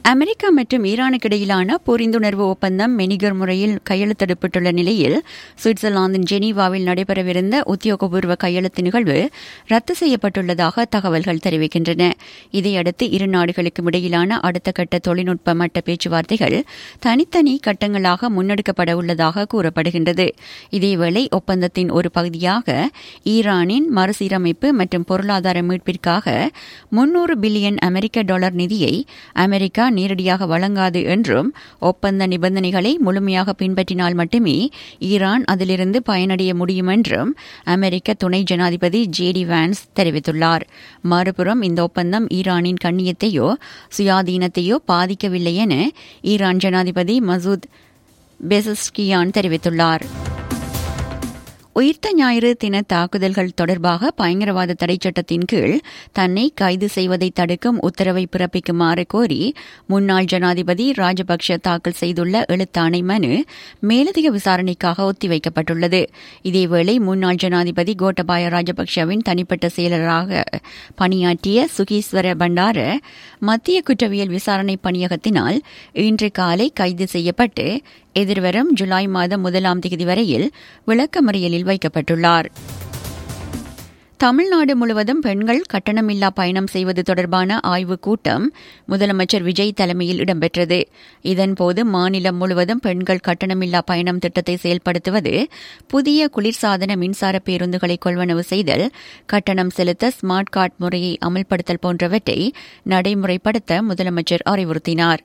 America மற்றும் ஈரானுக்கு இடையிலான புரிந்துணர்வு ஒப்பந்தம் மெனிகர் முறையில் கையெழுத்திடப்பட்டுள்ள நிலையில் சுவிட்சர்லாந்தின் ஜெனீவாவில் நடைபெறவிருந்த உத்தியோகபூர்வ கையெழுத்து நிகழ்வு ரத்து செய்யப்பட்டுள்ளதாக தகவல்கள் தெரிவிக்கின்றன இதையடுத்து இரு நாடுகளுக்கும் இடையிலான அடுத்த கட்ட தொழில்நுட்ப மட்ட பேச்சுவார்த்தைகள் தனித்தனி கட்டங்களாக முன்னெடுக்கப்பட உள்ளதாக கூறப்படுகின்றது இதேவேளை ஒப்பந்தத்தின் ஒரு பகுதியாக ஈரானின் மறுசீரமைப்பு மற்றும் பொருளாதார மீட்பிற்காக முன்னூறு பில்லியன் அமெரிக்க டாலர் நிதியை அமெரிக்கா நேரடியாக வழங்காது என்றும் ஒப்பந்த நிபந்தனைகளை முழுமையாக பின்பற்றினால் மட்டுமே ஈரான் அதிலிருந்து பயனடைய முடியும் என்றும் அமெரிக்க துணை ஜனாதிபதி ஜே டி வான்ஸ் தெரிவித்துள்ளார் மறுபுறம் இந்த ஒப்பந்தம் ஈரானின் கண்ணியத்தையோ சுயாதீனத்தையோ பாதிக்கவில்லை என ஈரான் ஜனாதிபதி மசூத் பெசஸ்கியான் தெரிவித்துள்ளார் உயிர்த்த ஞாயிறு தின தாக்குதல்கள் தொடர்பாக பயங்கரவாத தடை சட்டத்தின் கீழ் தன்னை கைது செய்வதை தடுக்கும் உத்தரவை பிறப்பிக்குமாறு கோரி முன்னாள் ஜனாதிபதி ராஜபக்ஷ தாக்கல் செய்துள்ள எழுத்தாணை மனு மேலதிக விசாரணைக்காக ஒத்திவைக்கப்பட்டுள்ளது இதேவேளை முன்னாள் ஜனாதிபதி கோட்டபாய ராஜபக்ஷவின் தனிப்பட்ட செயலராக பணியாற்றிய சுகீஸ்வர பண்டார மத்திய குற்றவியல் விசாரணை பணியகத்தினால் இன்று காலை கைது செய்யப்பட்டு எதிர்வரும் ஜூலை மாதம் முதலாம் தேதி வரையில் விளக்கமறியலில் வைக்கப்பட்டுள்ளார் தமிழ்நாடு முழுவதும் பெண்கள் கட்டணமில்லா பயணம் செய்வது தொடர்பான ஆய்வுக் கூட்டம் முதலமைச்சர் விஜய் தலைமையில் இடம்பெற்றது இதன்போது மாநிலம் முழுவதும் பெண்கள் கட்டணமில்லா பயணம் திட்டத்தை செயல்படுத்துவது புதிய குளிர்சாதன மின்சார பேருந்துகளை கொள்வனவு செய்தல் கட்டணம் செலுத்த ஸ்மார்ட் கார்டு முறையை அமல்படுத்தல் போன்றவற்றை நடைமுறைப்படுத்த முதலமைச்சர் அறிவுறுத்தினார்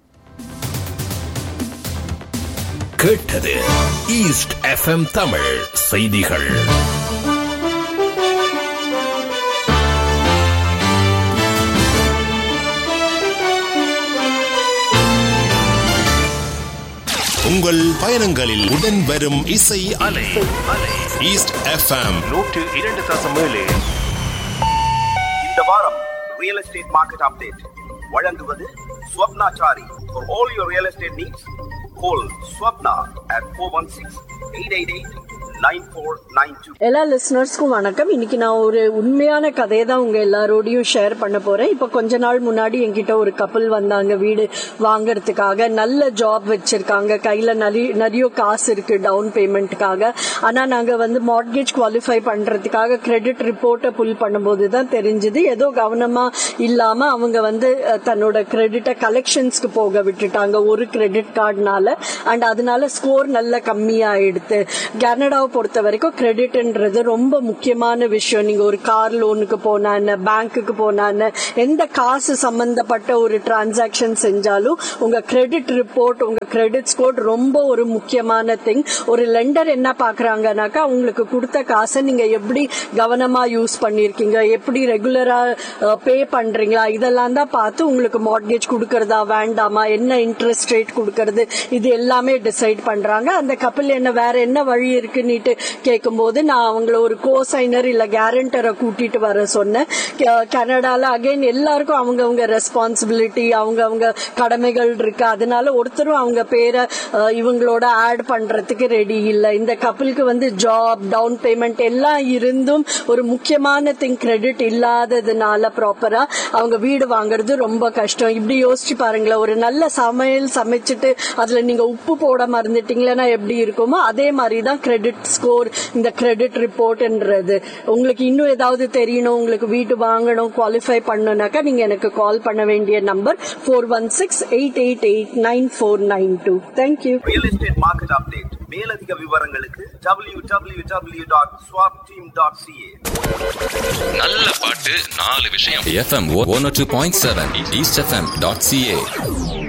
கேட்டது ஈஸ்ட் எஃப்எம் தமிழ் செய்திகள் உங்கள் பயணங்களில் உடன் வரும் இசை அலை ஈஸ்ட் எஃப்எம் நூற்று இரண்டு தசம் ஏழு இந்த வாரம் ரியல் எஸ்டேட் மார்க்கெட் அப்டேட் வழங்குவது Swapnachari for all your real estate needs call Swapna at four one six eight eight eight nine four nine two எல்லா லிசனர்ஸ்க்கும் வணக்கம் இன்னைக்கு நான் ஒரு உண்மையான கதையை தான் உங்க எல்லாரோடையும் ஷேர் பண்ண போறேன் இப்போ கொஞ்ச நாள் முன்னாடி என்கிட்ட ஒரு கப்பல் வந்தாங்க வீடு வாங்குறதுக்காக நல்ல ஜாப் வச்சிருக்காங்க கையில நிறைய நிறைய காசு இருக்கு டவுன் பேமெண்ட்டுக்காக ஆனா நாங்க வந்து மார்ட்கேஜ் குவாலிஃபை பண்றதுக்காக கிரெடிட் ரிப்போர்ட்டை புல் பண்ணும்போது தான் தெரிஞ்சது ஏதோ கவனமா இல்லாம அவங்க வந்து அஹ், தன்னோட கிரெடிட்டை கலெக்ஷன்ஸ்க்கு போக விட்டுட்டாங்க ஒரு கிரெடிட் கார்டுனால அண்ட் அதனால ஸ்கோர் நல்ல கம்மியாயிடுது கனடாவை பொறுத்த வரைக்கும் கிரெடிட்ன்றது ரொம்ப முக்கியமான விஷயம் நீங்க ஒரு கார் லோனுக்கு போனா என்ன பேங்க்குக்கு போனா என்ன எந்த காசு சம்பந்தப்பட்ட ஒரு டிரான்சாக்ஷன் செஞ்சாலும் உங்க கிரெடிட் ரிப்போர்ட் உங்க கிரெடிட் ஸ்கோர் ரொம்ப ஒரு முக்கியமான திங் ஒரு லெண்டர் என்ன பாக்குறாங்கனாக்கா உங்களுக்கு கொடுத்த காசை நீங்க எப்படி கவனமா யூஸ் பண்ணிருக்கீங்க எப்படி ரெகுலரா பே பண்றீங்களா இதெல்லாம் தான் பார்த்து உங்களுக்கு மார்ட்கேஜ் கொடுக்கறதா வேண்டாமா என்ன இன்ட்ரெஸ்ட் ரேட் கொடுக்கறது இது எல்லாமே டிசைட் பண்றாங்க அந்த கப்பல் என்ன வேற என்ன வழி இருக்குன்னுட்டு கேட்கும்போது நான் அவங்கள ஒரு கோசைனர் இல்ல கேரண்டரை கூட்டிட்டு வர சொன்னேன் கே- கனடால அகைன் எல்லாருக்கும் அவங்கவங்க ரெஸ்பான்சிபிலிட்டி அவங்கவங்க கடமைகள் இருக்கு அதனால ஒருத்தரும் அவங்க பேரை அஹ், இவங்களோட ஆட் பண்றதுக்கு ரெடி இல்ல இந்த கப்பலுக்கு வந்து ஜாப் டவுன் பேமெண்ட் எல்லாம் இருந்தும் ஒரு முக்கியமான திங் கிரெடிட் இல்லாததுனால ப்ராப்பரா அவங்க வீடு வாங்குறது ரொம்ப கஷ்டம் இப்படி யோசிச்சு பாருங்களேன் ஒரு நல்ல சமையல் சமைச்சிட்டு அதுல நீங்க உப்பு போட மறந்துட்டீங்களா எப்படி இருக்குமோ அதே மாதிரி தான் கிரெடிட் ஸ்கோர் இந்த கிரெடிட் ரிப்போர்ட்ன்றது உங்களுக்கு இன்னும் ஏதாவது தெரியணும் உங்களுக்கு வீட்டு வாங்கணும் குவாலிஃபை பண்ணணும்னாக்கா நீங்க எனக்கு கால் பண்ண வேண்டிய number four one six eight eight eight nine four nine two thank you real estate market update மேலதிக விவரங்களுக்கு W W W dot swap team dot C A நல்ல பாட்டு நாலு விஷயம் FM 102.7 eastfm.ca